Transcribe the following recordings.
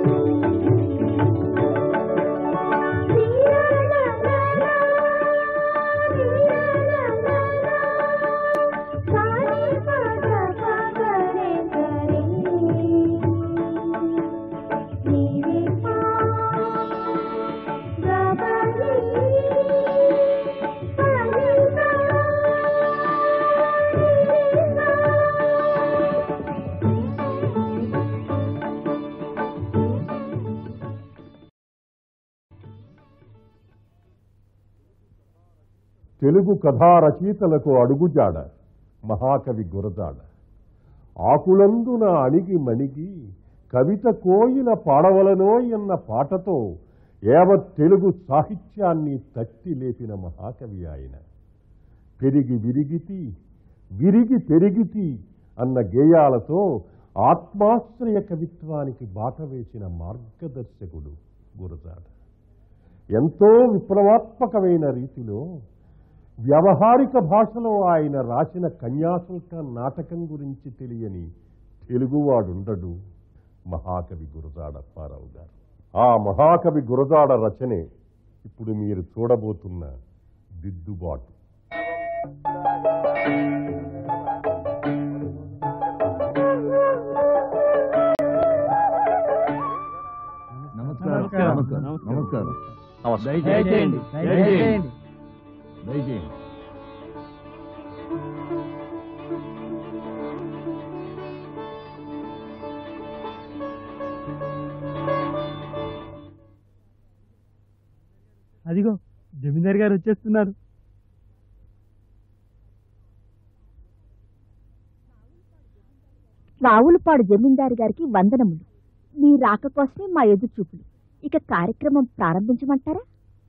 తెలుగు కథా రచయితలకు అడుగుజాడ మహాకవి గురజాడ ఆకులందున అణిగి మణిగి కవిత కోయిల పాడవలనో ఎన్న పాటతో యావత్ తెలుగు సాహిత్యాన్ని తట్టి లేపిన మహాకవి ఆయన పెరిగి విరిగితి విరిగి పెరిగితి అన్న గేయాలతో ఆత్మాశ్రయ కవిత్వానికి బాట వేసిన మార్గదర్శకుడు గురజాడ ఎంతో విప్లవాత్మకమైన రీతిలో వ్యవహారిక భాషలో ఆయన రాసిన కన్యాశుల్క నాటకం గురించి తెలియని తెలుగువాడుండడు మహాకవి గురజాడ అప్పారావు గారు ఆ మహాకవి గురజాడ రచనే ఇప్పుడు మీరు చూడబోతున్న దిద్దుబాటు నమస్కారం నమస్కారం. నమస్కారం నమస్కారం దయచేయండి దయచేయండి దయచేయండి అదిగో జమీందార్ గారు వచ్చేస్తున్నారు రావులపాడు జమీందారు గారికి వందనములు మీ రాక కోసమే మా ఎదురు చూపులు ఇక కార్యక్రమం ప్రారంభించమంటారా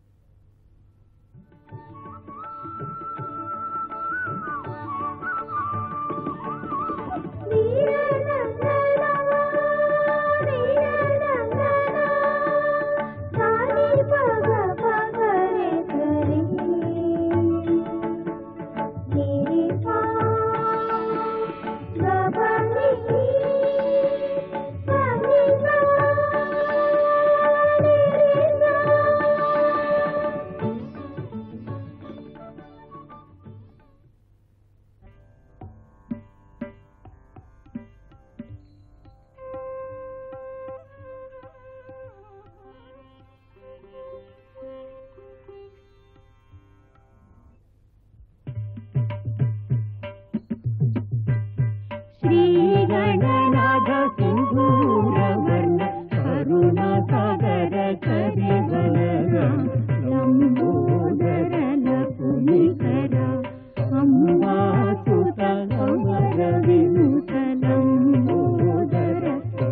శ్రీగణనాథ సింధూరవర్ణ కరుణాసాగర కరివలన లంబోదరల పునికర అంబాసుత అమర వినుత లంబోదర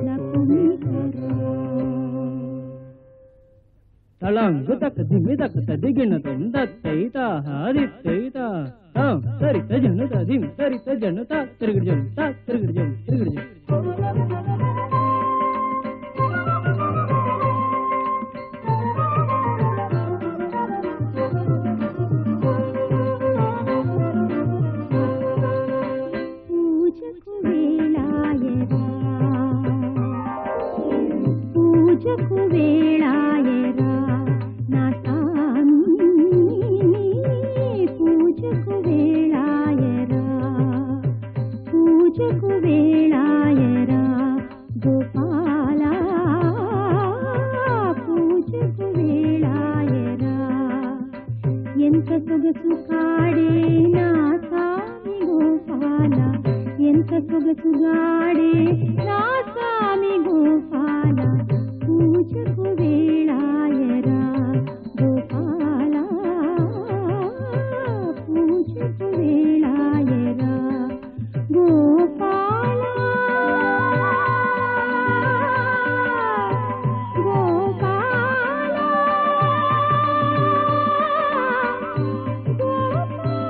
తళం గుతక దిమిదక తదిగిన తందత్తైత హాదిత్తైత సరిత జనుత దిం సరిత జనుత తిరుగుడు జనుత తిరుగుడు జను తిరుగుడు జను పూజకు వేళాయరా పూజకు వేళాయరా నా సామి పూజకు వేళాయరా పూజకు వేళాయరా గోపాల పూజకు వేళాయరా ఎంత సొగసు కాడే నా సామి గోపాల ఎంత సొగసు గాడే నా సామి గోపాల పూజకు వేళాయరా గోపాల పూజకు వేళాయరా గోపాల గోపాల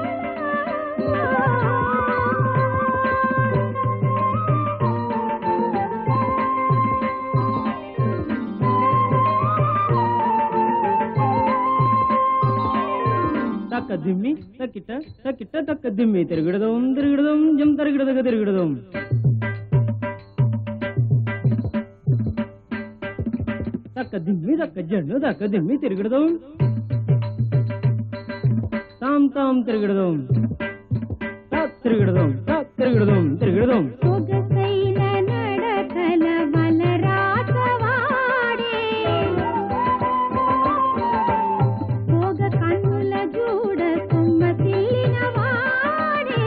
తక్క దిమ్మి తక్కిట తక్కిట తక్క దిమ్మి తిరుగుడదం తిరుగుడదం జం తిరుగుడదగ తిరుగుడదం తక్క దిమ్మి తక్క జన్ను తక్క దిమ్మి తిరగడదాం తాం తాం తిరగడదాం తా తిరగడదాం తా తిరగడదాం తిరగడదాం సొగసైన నడకల వలరాసవాడే సోగ కన్నుల జూడ సొమ్మసిల్లిన వాడే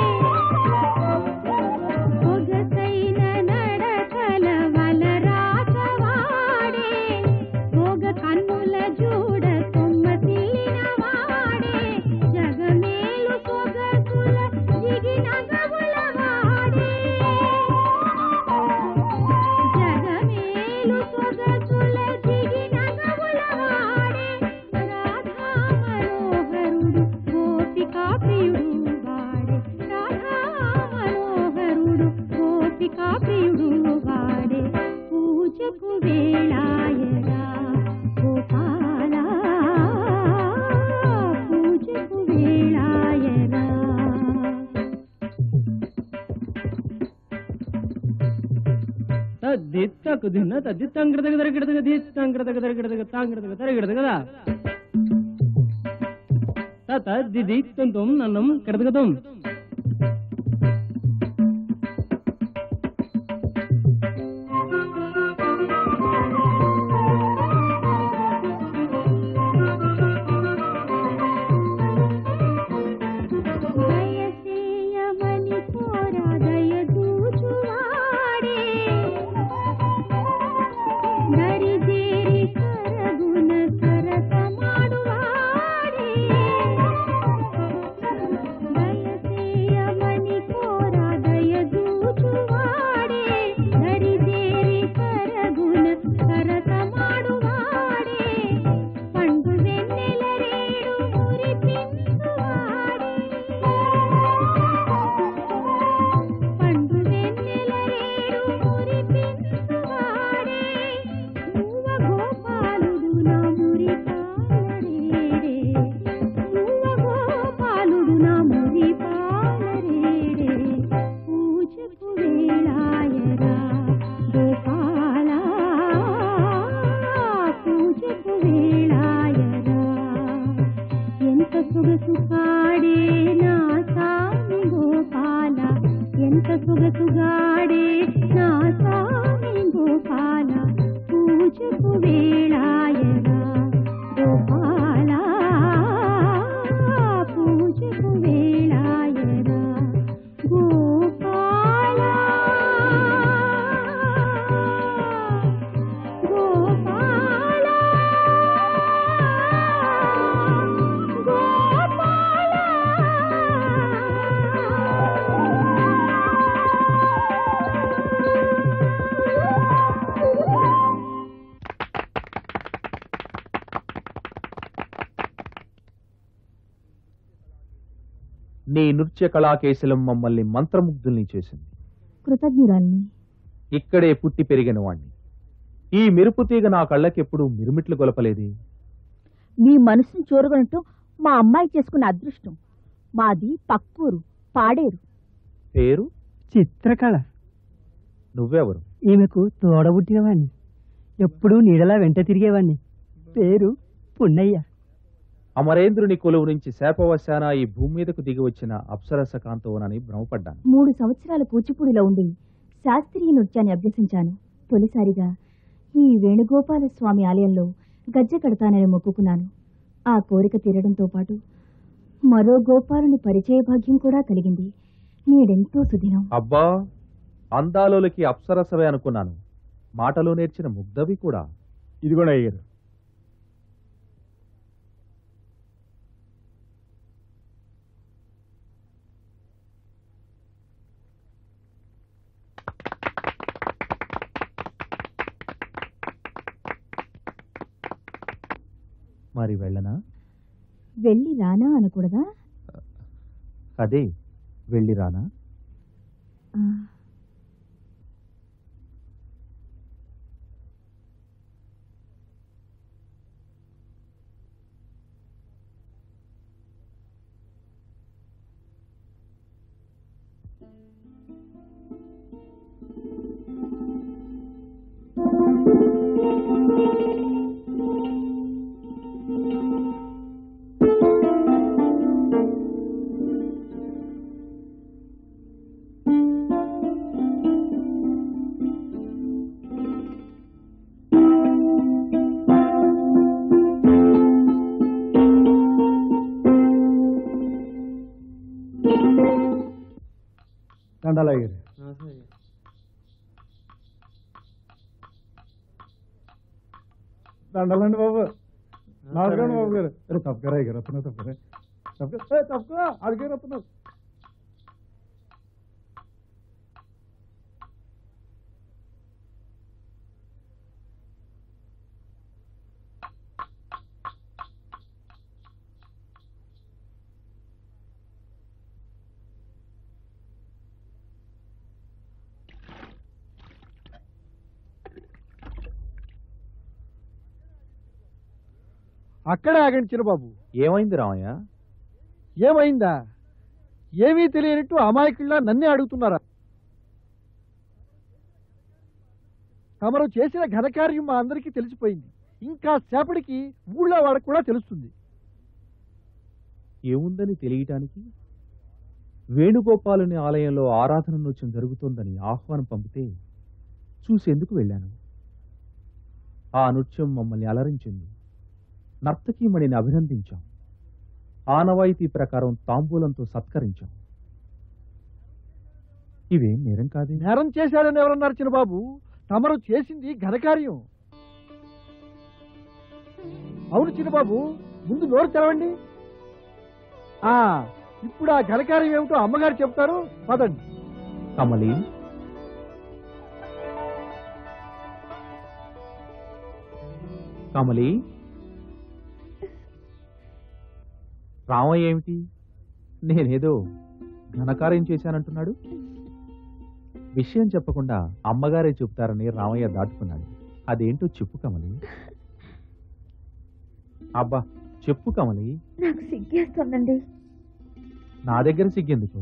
సొగసైన నడకల వలరాసవాడే సోగ కన్నుల జూడ సొమ్మసిల్లిన వాడే జగమేలు సొగసుల జిగిన గవుల వాడే జగమేలు సొగసుల జిగిన గవుల వాడే రాధా మనోహరుడు గోపికా ప్రియుడు వాడే రాధా మనోహరుడు గోపికా ప్రియుడు వాడే పూజకు వేళాయరా గోపాలా పూజకు వేళాయరా తద్ది తక్కు దిన్న తద్ది తంగ్రదగ దరగడదగ ది తంగ్రదగ దరగడదగ తాంగ్రదగ తరగడదు కదా తత దిది తుంతుం నన్నం కడదగతం దయసేయమని కోరా దయదూచువాడే దరిజేరి కరగున సరసమాడువాడే దయసేయమని కోరా దయదూచువాడే దరిజేరి కరగున సరసమాడువాడే పండు వెన్నెల రేడు మురిపించువాడే పండు వెన్నెల రేడు మురిపించువాడే మూవ గోపాలుడు నా మురిపాలరేడే మూవ గోపాలుడు నా మురిపాలరేడే పూజకు వేళాయరా గోపాలా పూజకు వేళాయరా ఎంత సొగసు కాడే నా సామి గోపాల ఎంత సొగసుగాడే నా సామి గోపాల పూజకు వేళాయరా గోపాల పూజకు వేళాయరా గోపాల గోపాల నీ నృత్య కళాకేశలం మమ్మల్ని మంత్రముగ్ధుల్ని చేసింది కృతజ్ఞురాల్ని ఇక్కడే పుట్టి పెరిగిన వాణ్ణి ఈ మెరుపు తీగ నా కళ్ళకెప్పుడు మిరుమిట్లు గొలపలేదే మీ మనసును చూరగొనటం మా అమ్మాయి చేసుకున్న అదృష్టం మాది పక్కూరు పాడేరు పేరు చిత్రకళ నువ్వెవరు ఈమెకు తోడబుట్టినవాణ్ణి ఎప్పుడూ నీడలా వెంట తిరిగేవాణ్ణి పేరు పున్నయ్య అమరేంద్రుని కొలువు నుంచి శాపవశాన ఈ భూమి మీదకు దిగి వచ్చిన అప్సరస కాంతవనని భ్రమపడ్డాను మూడు సంవత్సరాల కూచిపూడిలో ఉండి శాస్త్రీయ నృత్యాన్ని అభ్యసించాను తొలిసారిగా ఈ వేణుగోపాల స్వామి ఆలయంలో గజ్జె కడతానని మొక్కుకున్నాను ఆ కోరిక తీరడంతో పాటు మరో గోపాలుని పరిచయ భాగ్యం కూడా కలిగింది నేడెంతో సుదినం అబ్బా అందాలోలకి అప్సరసవే అనుకున్నాను మాటలో నేర్చిన ముగ్ధవి కూడా ఇదిగోండి అయ్యారు మరి వెళ్ళనా వెళ్ళి రానా అనకూడదా అదే వెళ్ళి రానా ఆ, Thank you. దండాలయ్యారు దండాలండి బాబు నమస్కారం బాబు గారు అరే తప్పకరా అయ్యారు వస్తున్నా తప్పకరా తప్పక తప్పక అడిగే వస్తున్నారు అక్కడే ఆగండి చిన్నబాబు ఏమైంది రామయ్య ఏమైందా ఏమీ తెలియనట్టు అమాయకుల్లా నన్నే అడుగుతున్నారా తమరు చేసిన ఘనకార్యం మా అందరికీ తెలిసిపోయింది ఇంకా సేపటికి ఊళ్ళో వాళ్ళకు కూడా తెలుస్తుంది ఏముందని తెలియటానికి వేణుగోపాలుని ఆలయంలో ఆరాధన నృత్యం జరుగుతోందని ఆహ్వానం పంపితే చూసేందుకు వెళ్ళాను ఆ నృత్యం మమ్మల్ని అలరించింది నర్తకీమణిని అభినందించాం ఆనవాయితీ ప్రకారం తాంబూలంతో సత్కరించాం ఇవేం నేరం కాదే నేరం చేశాడని ఎవరన్నారు చిన్నబాబు తమరు చేసింది ఘనకార్యం అవును చిన్నబాబు ముందు నోరు తెరవండి ఆ ఇప్పుడు ఆ ఘనకార్యం ఏమిటో అమ్మగారు చెప్తారు పదండి కమలి కమలి రామయ్య ఏమిటి నేనేదో ఘనకార్యం చేశానంటున్నాడు విషయం చెప్పకుండా అమ్మగారే చెప్తారని రామయ్య దాటుకున్నాడు అదేంటో చెప్పు కమలి అబ్బా చెప్పు కమలి నాకు సిగ్గేస్తోందండి నా దగ్గర సిగ్గెందుకు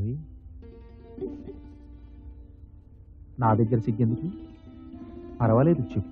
నా దగ్గర సిగ్గెందుకు పర్వాలేదు చెప్పు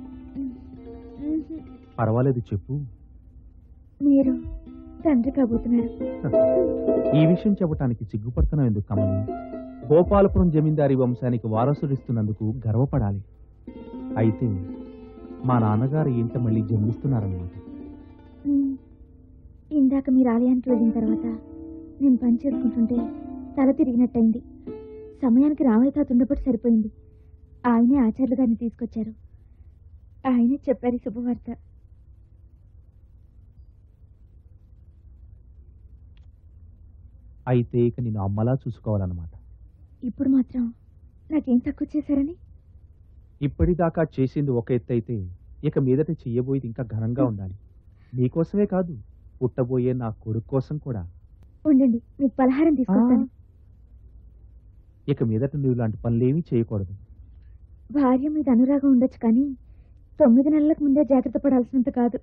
పర్వాలేదు చెప్పు మీరు తండ్రి కాబోతున్నారు ఈ విషయం చెప్పటానికి సిగ్గుపడుతున్నాం ఎందుకు కమలి గోపాలపురం జమీందారీ వంశానికి వారసుడిస్తున్నందుకు గర్వపడాలి అయితే మా నాన్నగారు ఇంట మళ్ళీ జన్మిస్తున్నారన్నమాట ఉమ్, ఇందాక మీరు ఆలయానికి వెళ్ళిన తర్వాత నేను పని చేసుకుంటుంటే తల తిరిగినట్టయింది సమయానికి రామయ్య తాత ఉండబట్టి సరిపోయింది ఆయనే ఆచార్యులు గారిని తీసుకొచ్చారు ఆయనే చెప్పారు ఈ శుభవార్త అయితే ఇక నేను అమ్మలా చూసుకోవాలన్నమాట ఇప్పుడు మాత్రం నాకేం తక్కువ చేశారని ఇప్పటిదాకా చేసింది ఒక ఎత్తు అయితే ఇక మీదట చెయ్యబోయేది ఇంకా ఘనంగా ఉండాలి నీకోసమే కాదు పుట్టబోయే నా కొడుకు కోసం కూడా ఉండండి మీకు పలహారం తీసుకొస్తాను ఇక మీదట నువ్వు ఇలాంటి పనులేమీ చేయకూడదు భార్య మీద అనురాగం ఉండొచ్చు కానీ తొమ్మిది నెలలకు ముందే జాగ్రత్త పడాల్సినంత కాదు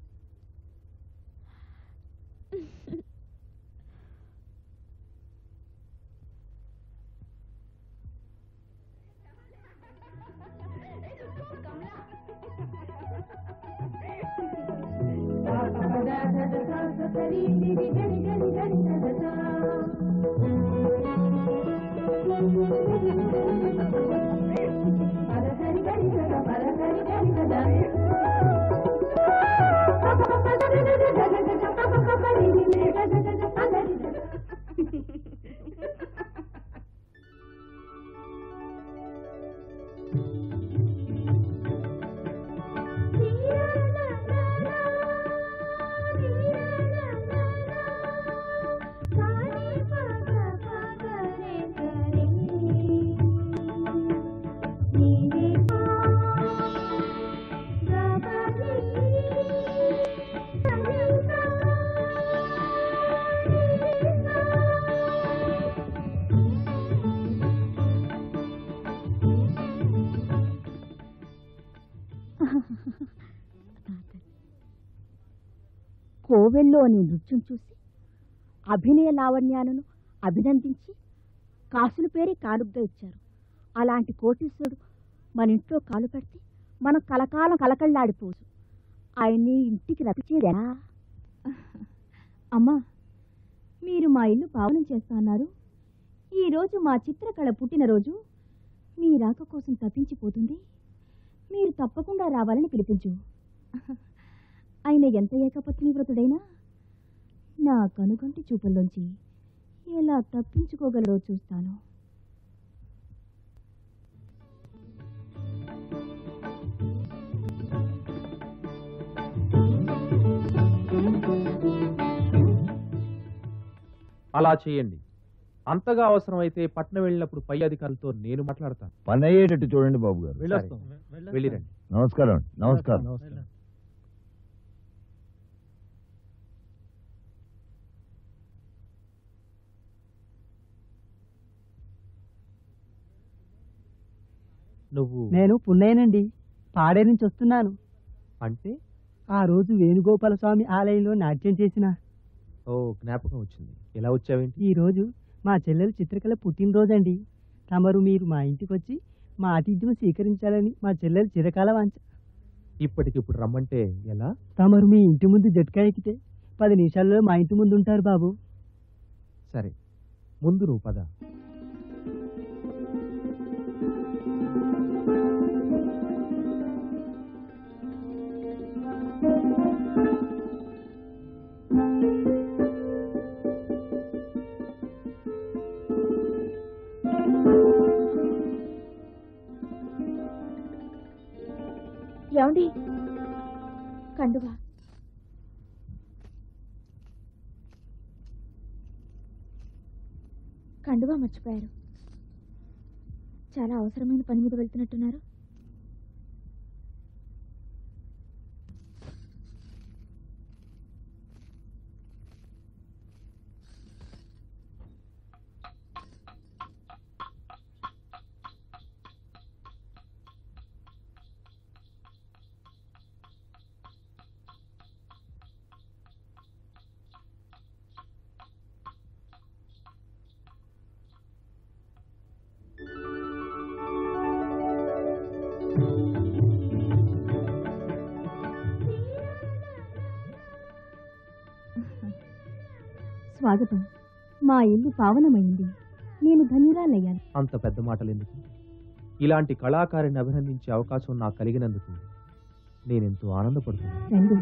కోవెల్లోని నృత్యం చూసి అభినయ లావణ్యాలను అభినందించి కాసుల పేరే కానుగ్గా ఇచ్చారు అలాంటి కోటీశ్వరుడు మన ఇంట్లో కాలు పెడితే మనం కలకాలం కలకళ్ళాడిపోవచ్చు ఆయన్ని ఇంటికి రప్పించేదేనా అమ్మా మీరు మా ఇల్లు పావనం చేస్తా అన్నారు ఈరోజు మా చిత్రకళ పుట్టినరోజు మీ రాక కోసం తప్పించిపోతుంది మీరు తప్పకుండా రావాలని పిలిపించు ఆయన ఎంత ఏకపత్ని వ్రతుడైనా నా కనుగంటి చూపుల్లోంచి ఎలా తప్పించుకోగలరో చూస్తాను అలా చేయండి అంతగా అవసరమైతే పట్నం వెళ్ళినప్పుడు పై అధికారులతో నేను మాట్లాడతాను పని అయ్యేటట్టు చూడండి బాబు గారు వెళ్ళొస్తాం. వెళ్ళిరండి నమస్కారం అండి. నమస్కారం నువ్వు నేను పున్నయ్యనండి పాడే నుంచి వస్తున్నాను అంటే ఆ రోజు వేణుగోపాల స్వామి ఆలయంలో నాట్యం చేసిన ఓ జ్ఞాపకం వచ్చింది ఎలా వచ్చావేంటి ఈ రోజు మా చెల్లెలు చిత్రకళ పుట్టినరోజండి తమరు మీరు మా ఇంటికి వచ్చి మా ఆతిథ్యం స్వీకరించాలని మా చెల్లెలు చిరకాల వాంచ ఇప్పటికిప్పుడు రమ్మంటే ఎలా తమరు మీ ఇంటి ముందు జట్కా ఎక్కితే పది నిమిషాల్లో మా ఇంటి ముందు ఉంటారు బాబు సరే ముందు నువ్వు పద ఏమండి కండువా కండువా మర్చిపోయారు చాలా అవసరమైన పని మీద వెళ్తున్నట్టున్నారు స్వాగతం మా ఇల్లు పావనమైంది నేను ధన్యురాలయ్యాను అంత పెద్ద మాటలు ఎందుకు ఇలాంటి కళాకారిని అభినందించే అవకాశం నాకు కలిగినందుకు నేనెంతో ఆనందపడుతున్నాను రండి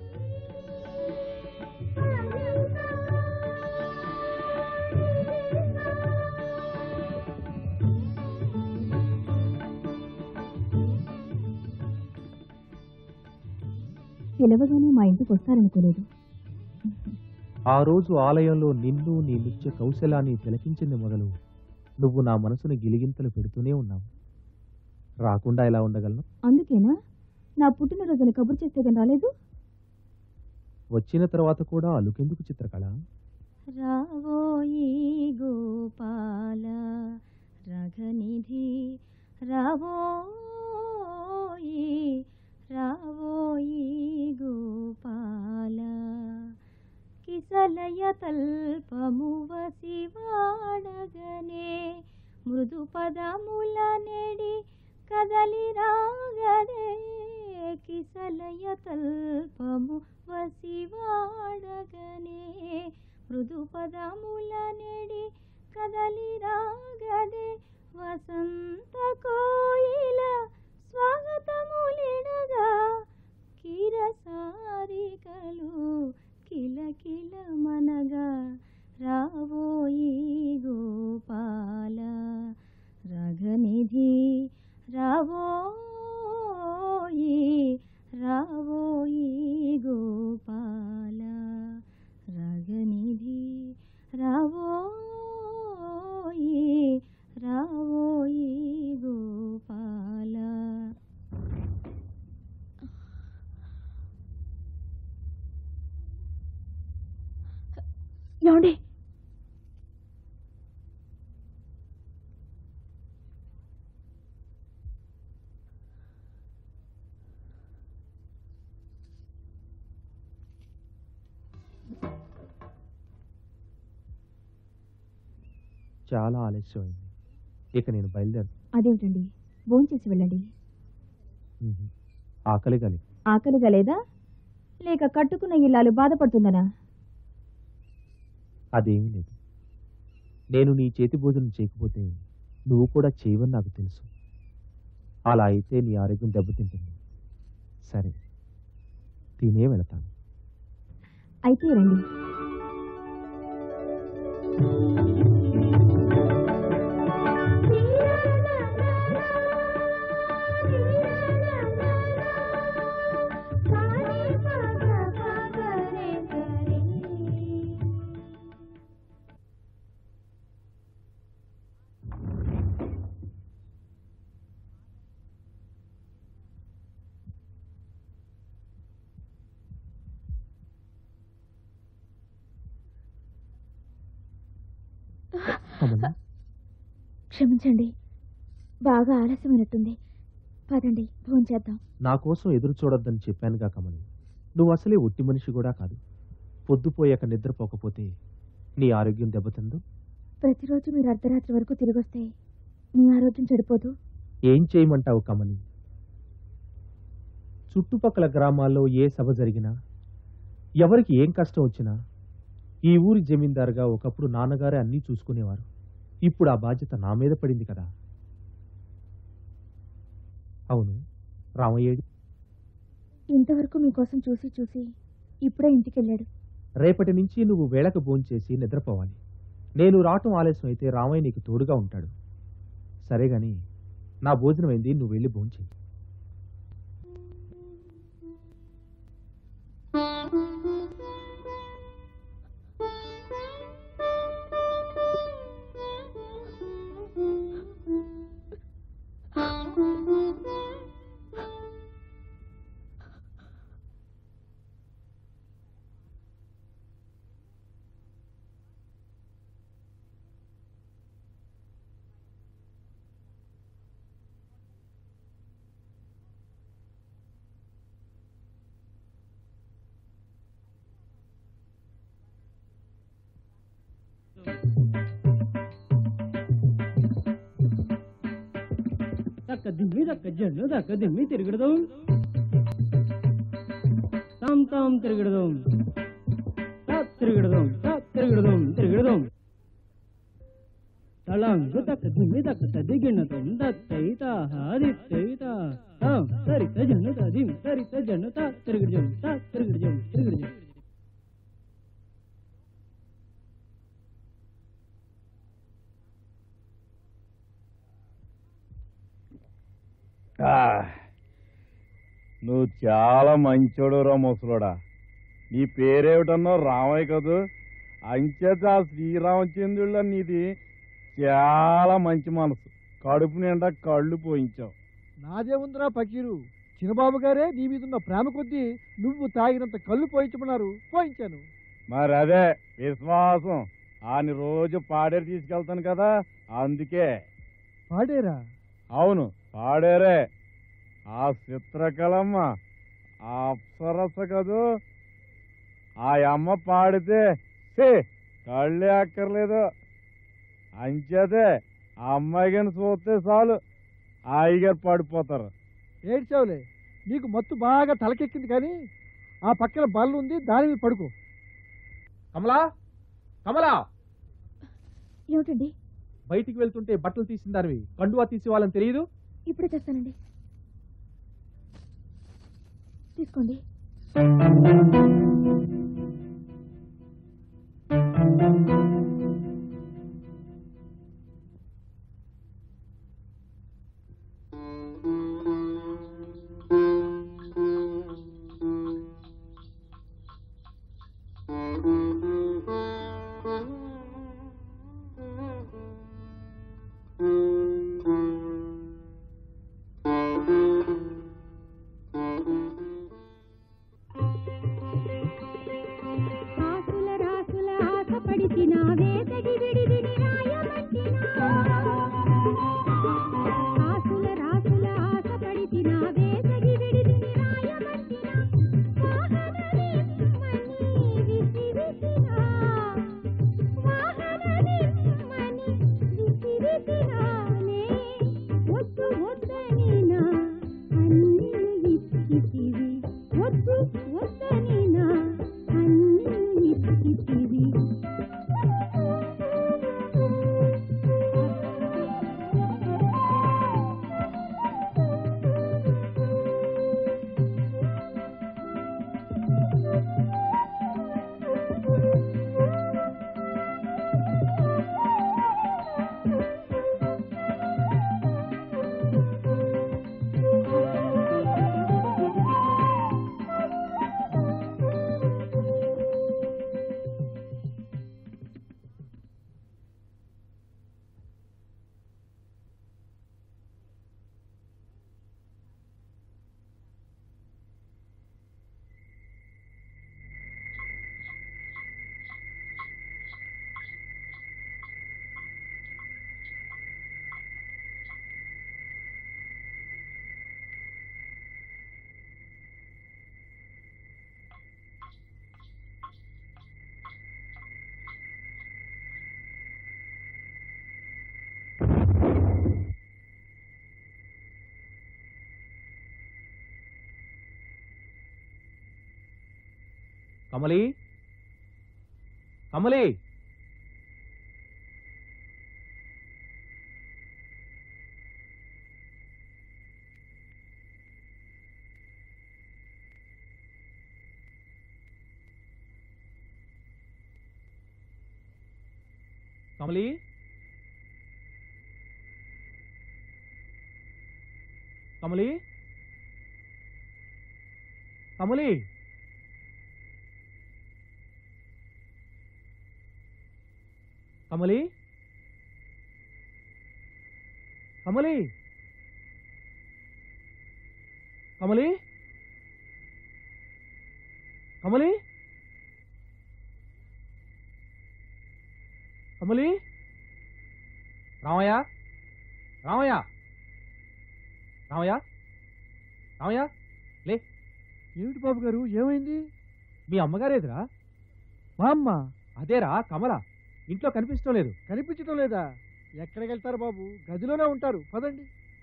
పిలవగానే మా ఇంటికి వస్తారనుకోలేదు ఆ రోజు ఆలయంలో నిన్ను నీ నృత్య కౌశలాన్ని తిలకించింది మొదలు నువ్వు నా మనసుని గిలిగింతలు పెడుతూనే ఉన్నావు రాకుండా ఎలా ఉండగలను అందుకేనా నా పుట్టినరోజున కబురు చేస్తే కానీ రాలేదు వచ్చిన తర్వాత కూడా అలుకెందుకు చిత్రకళ రావోయి గోపాల రఘనిధి రావోయి రావోయి గోపాల కిసలయ తల్పము వసివాడగనే మృదు పదముల నెడి కదలి రాగదే కిసలయ తల్పము వసివాడగనే మృదు పదముల నెడి కదలి రాగదే వసంత కోయిల స్వాగతములిడగా కిరసారికలు కిలకిల మనగా రావోయి గోపాల రఘనిధి రావోయి రావోయి గోపాల రఘనిధి రావోయి రావోయి గోపాల ఏమండి చాలా ఆలస్యమైంది ఇక నేను బయలుదేరు అదేమిటండి భోంచేసి వెళ్ళండి ఆకలి కలి ఆకలిగా లేదా లేక కట్టుకున్న ఇల్లాలు బాధపడుతుందనా అదేమీ లేదు నేను నీ చేతి భోజనం చేయకపోతే నువ్వు కూడా చేయవని నాకు తెలుసు అలా అయితే నీ ఆరోగ్యం దెబ్బతింటుంది సరే తినే వెళతాను అయితే రండి కమల క్షమించండి బాగా ఆలస్యమైనట్టుంది పదండి భోంచేద్దాం నా కోసం ఎదురు చూడొద్దని చెప్పానుగా కమలి నువ్వు అసలే ఒట్టి మనిషి కూడా కాదు పొద్దుపోయాక నిద్రపోకపోతే నీ ఆరోగ్యం దెబ్బతిందు ప్రతిరోజు మీరు అర్ధరాత్రి వరకు తిరిగొస్తే మీ ఆరోగ్యం చెడిపోదు ఏం చేయమంటావు కమలి చుట్టుపక్కల గ్రామాల్లో ఏ సభ జరిగినా ఎవరికి ఏం కష్టం వచ్చినా ఈ ఊరి జమీందారుగా ఒకప్పుడు నాన్నగారే అన్నీ చూసుకునేవారు ఇప్పుడు ఆ బాధ్యత నా మీద పడింది కదా అవును రామయ్యేడి ఇంతవరకు మీకోసం చూసి చూసి ఇప్పుడే ఇంటికెళ్ళాడు రేపటి నుంచి నువ్వు వేళకు భోంచేసి నిద్రపోవాలి నేను రావటం ఆలస్యం అయితే రామయ్య నీకు తోడుగా ఉంటాడు సరే గాని నా భోజనం అయింది నువ్వు వెళ్ళి భోంచేయి దక్క దిమ్మి దక్క జన్ను దక్క దిమ్మి తిరగడదాం తాం తాం తిరగడదాం తా తిరగడదాం తా తిరగడదాం తిరగడదాం తళంగు దక్క దిమ్మి దక్క తదిగిణతం దత్తైత హాదిత్తైత తాం సరిత జన్ను తదిం సరిత జన్ను తా తిరగడజం తా తిరగడజం తిరగడజం ఆ, నువ్వు చాలా మంచోడు రా ముసలోడా నీ పేరేమిటన్నో రామయ్య కదూ అంచేత ఆ శ్రీరామచంద్రుళ్ళ నీది చాలా మంచి మనసు కడుపు నిండా కళ్ళు పోయించావు నాదేముందిరా పకీరు చిన్నబాబు గారే నీ మీద ఉన్న ప్రేమ కొద్దీ నువ్వు తాగినంత కళ్ళు పోయించమన్నారు పోయించాను మరి అదే విశ్వాసం ఆని రోజు పాడేరు తీసుకెళ్తాను కదా అందుకే పాడేరా అవును పాడేరే ఆ చిత్రకళమ్మ ఆ అప్సరస కదూ ఆ అమ్మ పాడితే ఛీ, కళ్ళే అక్కర్లేదు అంచేతే ఆ అమ్మాయి కానీ చూస్తే చాలు హాయిగారు పడిపోతారు ఏడ్చావులే నీకు మత్తు బాగా తలకెక్కింది కానీ ఆ పక్కన బల్లు ఉంది దాని మీద పడుకో కమలా కమలా ఏమిటండి బయటికి వెళ్తుంటే బట్టలు తీసిందానివి కండువా తీసే వాళ్ళని తెలియదు ఇప్పుడే చేస్తానండి తీసుకోండి ఆకుల రాసుల ఆశపడిచిన వేసగి విడిదిని రాయమంటినా ఆకుల రాసుల ఆశపడిచిన వేసగి విడిదిని రాయమంటినా వాహననిమ్మని విసిరిసినా వాహననిమ్మని విసిరిసినానే వద్దు వద్దనినా అన్నిలు ఇచ్చితివి వద్దు వద్దనినా అన్నిలు ఇచ్చితివి కమలి కమలి కమలి కమలి కమలి కమలి కమలి కమలి కమలి కమలి రామయ్య రామయ్య రామయ్య రామయ్య లే ఏమిటి బాబు గారు ఏమైంది మీ అమ్మగారేదిరా మా అమ్మ అదేరా కమల ఇంట్లో కనిపిస్తూ లేదు కనిపించడం లేదా ఎక్కడికి వెళ్తారు బాబు గదిలోనే ఉంటారు పదండి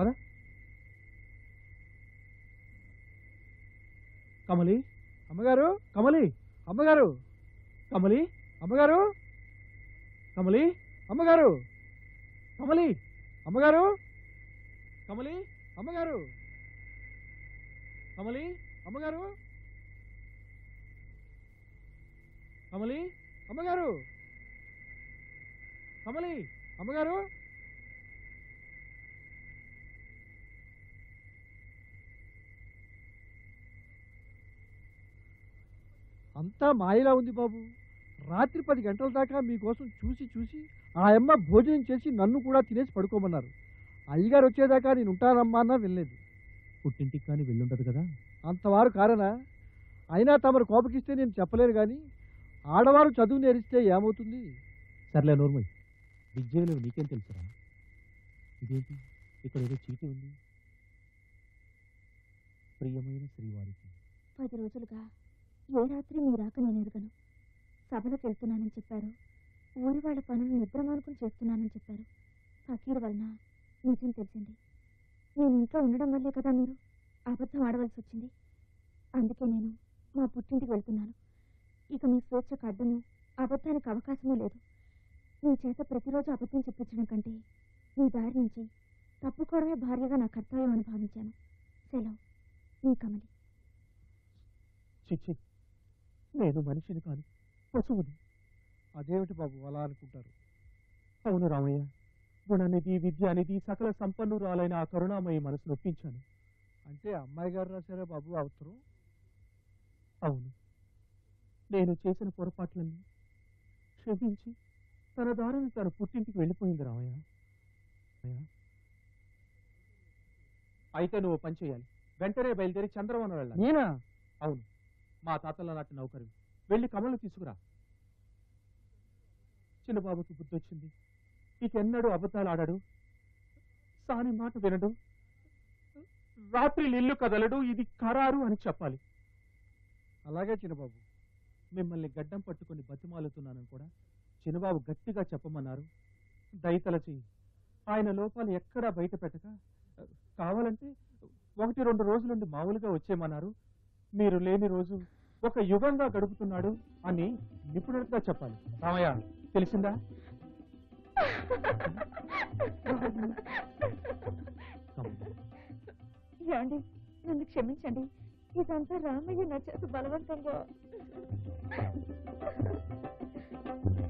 కమలి అమ్మగారు కమలి అమ్మగారు కమలి అమ్మగారు కమలి అమ్మగారు కమలి అమ్మగారు కమలి అమ్మగారు కమలి అమ్మగారు కమలి అమ్మగారు కమలి అమ్మగారు అంతా మాయలా ఉంది బాబు రాత్రి పది గంటల దాకా మీకోసం చూసి చూసి ఆ అమ్మ భోజనం చేసి నన్ను కూడా తినేసి పడుకోమన్నారు అయ్యగారు వచ్చేదాకా నేను ఉంటానమ్మా అన్నా వెళ్ళలేదు పుట్టింటికి కానీ వెళ్ళుండదు కదా అంతవారు కారనా అయినా తమరు కోపకిస్తే నేను చెప్పలేను కానీ ఆడవారు చదువు నేరిస్తే ఏమవుతుంది సర్లే నోర్మల్ విద్యలో నీకేం తెలుసురా ఇదేంటి ఇక్కడ ఏదో చీటీ ఉంది ప్రియమైన శ్రీవారికి పది రోజులుగా ఏ రాత్రి మీ రాక నేను ఎరగను సభలకు వెళ్తున్నానని చెప్పారు ఊరి వాళ్ళ పనులు నిద్ర మానుకుని చేస్తున్నానని చెప్పారు ఫకీర్ వలన నిజం తెలిసింది నేను ఇంట్లో ఉండడం వల్లే కదా మీరు అబద్ధం ఆడవలసి వచ్చింది అందుకే నేను మా పుట్టింటికి వెళ్తున్నాను ఇక మీ స్వేచ్ఛకు అడ్డము అబద్ధానికి అవకాశమూ లేదు మీ చేత ప్రతిరోజు అబద్ధం చెప్పించడం కంటే మీ దారి నుంచి తప్పుకోవడమే భార్యగా నా కర్తవ్యం అని భావించాను సెలవు మీ కమలి చిచ్చి నేను మనిషిని కాని పశువుని అదేమిటి బాబు అలా అనుకుంటారు అవును రామయ్య గుణనిధి విద్య అనేది సకల సంపన్నురాలైన ఆ కరుణామయి మనసు నొప్పించాను అంటే అమ్మాయి గారు రాశారా బాబు ఆ ఉత్తరం అవును నేను చేసిన పొరపాట్లన్నీ క్షమించి తన దారిని తన పుట్టింటికి వెళ్ళిపోయింది రామయ్య రామయ్య. అయితే నువ్వు పని చేయాలి వెంటనే బయలుదేరి చంద్రవనం వెళ్ళాలి నేనా అవును మా తాతల నాటి నౌకరు వెళ్ళి కమలు తీసుకురా చిన్నబాబుకి బుద్ధి వచ్చింది ఇకెన్నడూ అబద్ధాలు ఆడాడు సాని మాట వినడు రాత్రి ఇల్లు కదలడు ఇది ఖరారు అని చెప్పాలి అలాగే చిన్నబాబు మిమ్మల్ని గడ్డం పట్టుకొని బతిమాలుతున్నానని కూడా చిన్నబాబు గట్టిగా చెప్పమన్నారు దయతలచి ఆయన లోపాలు ఎక్కడా బయట పెట్టక కావాలంటే ఒకటి రెండు రోజుల నుండి మామూలుగా వచ్చేయమన్నారు మీరు లేని రోజు ఒక యుగంగా గడుపుతున్నాడు అని నిపుణుడిగా చెప్పాలి రామయ్య తెలిసిందా ఏమండి నన్ను క్షమించండి ఇదంతా రామయ్య నా చేత బలవంతంగా